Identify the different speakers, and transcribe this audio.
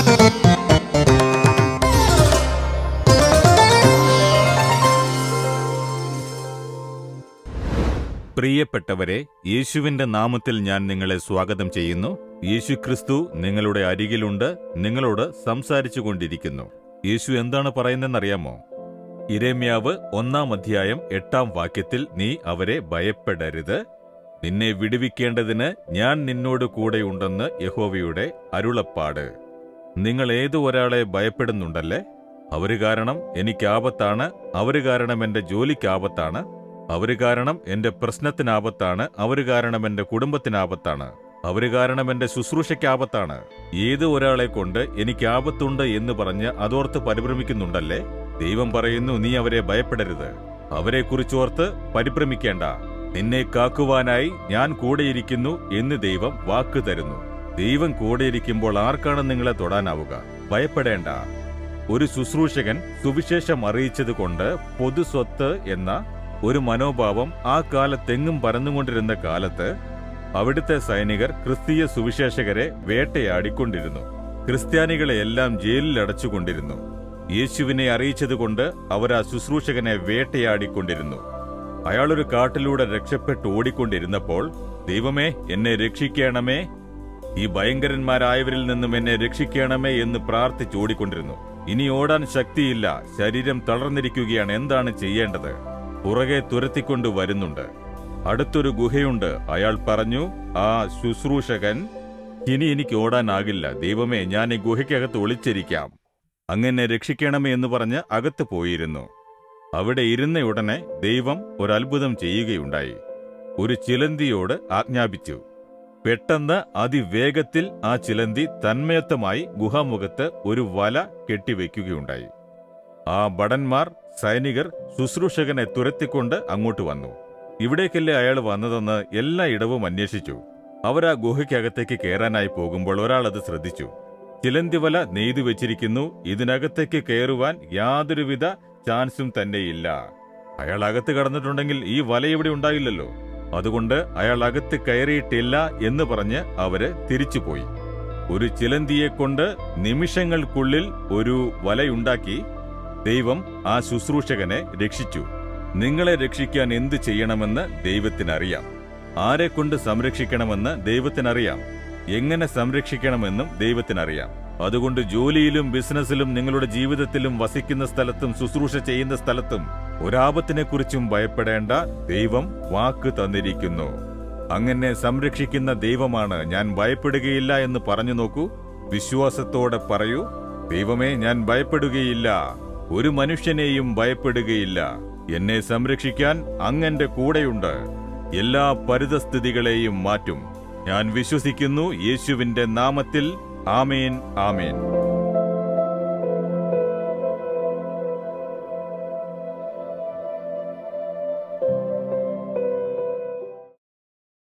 Speaker 1: പ്രിയപ്പെട്ടവരെ യേശുവിന്റെ നാമത്തിൽ ഞാൻ നിങ്ങളെ സ്വാഗതം ചെയ്യുന്നു യേശുക്രിസ്തു നിങ്ങളുടെ അരികിലുണ്ട് നിങ്ങളോട് സംസാരിച്ചു കൊണ്ടിരിക്കുന്നു യേശു എന്താണ് പറയുന്നതെന്നറിയാമോ ഇരമ്യാവ് ഒന്നാം അധ്യായം എട്ടാം വാക്യത്തിൽ നീ അവരെ ഭയപ്പെടരുത് നിന്നെ വിടുവിക്കേണ്ടതിന് ഞാൻ നിന്നോട് കൂടെയുണ്ടെന്ന് യഹോവയുടെ അരുളപ്പാട് നിങ്ങൾ ഏതു ഒരാളെ ഭയപ്പെടുന്നുണ്ടല്ലേ അവര് കാരണം എനിക്ക് ആപത്താണ് അവര് കാരണം എന്റെ ജോലിക്ക് ആപത്താണ് അവര് കാരണം എന്റെ പ്രശ്നത്തിന് ആപത്താണ് അവര് കാരണം എന്റെ കുടുംബത്തിന് ആപത്താണ് അവര് കാരണം എന്റെ ശുശ്രൂഷയ്ക്ക് ആപത്താണ് ഏത് ഒരാളെ കൊണ്ട് എനിക്ക് ആപത്തുണ്ട് എന്ന് പറഞ്ഞ് അതോർത്ത് പരിഭ്രമിക്കുന്നുണ്ടല്ലേ ദൈവം പറയുന്നു നീ അവരെ ഭയപ്പെടരുത് അവരെക്കുറിച്ചോർത്ത് പരിഭ്രമിക്കേണ്ട നിന്നെ കാക്കുവാനായി ഞാൻ കൂടെയിരിക്കുന്നു എന്ന് ദൈവം വാക്ക് തരുന്നു ദൈവം കൂടെയിരിക്കുമ്പോൾ ആർക്കാണ് നിങ്ങളെ തൊടാനാവുക ഭയപ്പെടേണ്ട ഒരു ശുശ്രൂഷകൻ സുവിശേഷം അറിയിച്ചതുകൊണ്ട് പൊതുസ്വത്ത് എന്ന ഒരു മനോഭാവം ആ കാലത്തെങ്ങും പരന്നുകൊണ്ടിരുന്ന കാലത്ത് അവിടുത്തെ സൈനികർ ക്രിസ്തീയ സുവിശേഷകരെ വേട്ടയാടിക്കൊണ്ടിരുന്നു ക്രിസ്ത്യാനികളെ എല്ലാം ജയിലിൽ അടച്ചുകൊണ്ടിരുന്നു യേശുവിനെ അറിയിച്ചതുകൊണ്ട് അവർ ആ ശുശ്രൂഷകനെ വേട്ടയാടിക്കൊണ്ടിരുന്നു അയാളൊരു കാട്ടിലൂടെ രക്ഷപ്പെട്ട് ഓടിക്കൊണ്ടിരുന്നപ്പോൾ ദൈവമേ എന്നെ രക്ഷിക്കണമേ ഈ ഭയങ്കരന്മാരായവരിൽ നിന്നും എന്നെ രക്ഷിക്കണമേ എന്ന് പ്രാർത്ഥിച്ച് ഓടിക്കൊണ്ടിരുന്നു ഇനി ഓടാൻ ശക്തിയില്ല ശരീരം തളർന്നിരിക്കുകയാണ് എന്താണ് ചെയ്യേണ്ടത് പുറകെ തുരത്തിക്കൊണ്ട് വരുന്നുണ്ട് അടുത്തൊരു ഗുഹയുണ്ട് അയാൾ പറഞ്ഞു ആ ശുശ്രൂഷകൻ ഇനി എനിക്ക് ഓടാനാകില്ല ദൈവമേ ഞാൻ ഈ ഗുഹയ്ക്കകത്ത് ഒളിച്ചിരിക്കാം അങ്ങനെ രക്ഷിക്കണമേ എന്ന് പറഞ്ഞ് അകത്ത് പോയിരുന്നു അവിടെ ഇരുന്ന ഉടനെ ദൈവം ഒരത്ഭുതം ചെയ്യുകയുണ്ടായി ഒരു ചിലന്തിയോട് ആജ്ഞാപിച്ചു പെട്ടെന്ന് അതിവേഗത്തിൽ ആ ചിലന്തി തന്മയത്വമായി ഗുഹാമുഖത്ത് ഒരു വല കെട്ടിവെക്കുകയുണ്ടായി ആ ഭടന്മാർ സൈനികർ ശുശ്രൂഷകനെ തുരത്തിക്കൊണ്ട് അങ്ങോട്ട് വന്നു ഇവിടേക്കല്ലേ അയാൾ വന്നതെന്ന് എല്ലായിടവും അന്വേഷിച്ചു അവർ ആ ഗുഹയ്ക്കകത്തേക്ക് കയറാനായി പോകുമ്പോൾ ഒരാൾ അത് ശ്രദ്ധിച്ചു ചിലന്തിവല നെയ്തു വെച്ചിരിക്കുന്നു ഇതിനകത്തേക്ക് കയറുവാൻ യാതൊരുവിധ ചാൻസും തന്നെയില്ല അയാൾ അകത്ത് കടന്നിട്ടുണ്ടെങ്കിൽ ഈ വല ഇവിടെ ഉണ്ടായില്ലല്ലോ അതുകൊണ്ട് അയാൾ അകത്ത് കയറിയിട്ടില്ല എന്ന് പറഞ്ഞ് അവര് തിരിച്ചുപോയി ഒരു ചിലന്തിയെ കൊണ്ട് നിമിഷങ്ങൾക്കുള്ളിൽ ഒരു വലയുണ്ടാക്കി ദൈവം ആ ശുശ്രൂഷകനെ രക്ഷിച്ചു നിങ്ങളെ രക്ഷിക്കാൻ എന്ത് ചെയ്യണമെന്ന് ദൈവത്തിനറിയാം ആരെക്കൊണ്ട് സംരക്ഷിക്കണമെന്ന് ദൈവത്തിനറിയാം എങ്ങനെ സംരക്ഷിക്കണമെന്നും ദൈവത്തിനറിയാം അതുകൊണ്ട് ജോലിയിലും ബിസിനസ്സിലും നിങ്ങളുടെ ജീവിതത്തിലും വസിക്കുന്ന സ്ഥലത്തും ശുശ്രൂഷ ചെയ്യുന്ന സ്ഥലത്തും ഒരാപത്തിനെക്കുറിച്ചും ഭയപ്പെടേണ്ട ദൈവം വാക്ക് തന്നിരിക്കുന്നു അങ്ങനെ സംരക്ഷിക്കുന്ന ദൈവമാണ് ഞാൻ ഭയപ്പെടുകയില്ല എന്ന് പറഞ്ഞു നോക്കൂ വിശ്വാസത്തോടെ പറയൂ ദൈവമേ ഞാൻ ഭയപ്പെടുകയില്ല ഒരു മനുഷ്യനെയും ഭയപ്പെടുകയില്ല എന്നെ സംരക്ഷിക്കാൻ അങ്ങന്റെ കൂടെയുണ്ട് എല്ലാ പരിതസ്ഥിതികളെയും മാറ്റും ഞാൻ വിശ്വസിക്കുന്നു യേശുവിന്റെ നാമത്തിൽ ആമേൻ ആമേൻ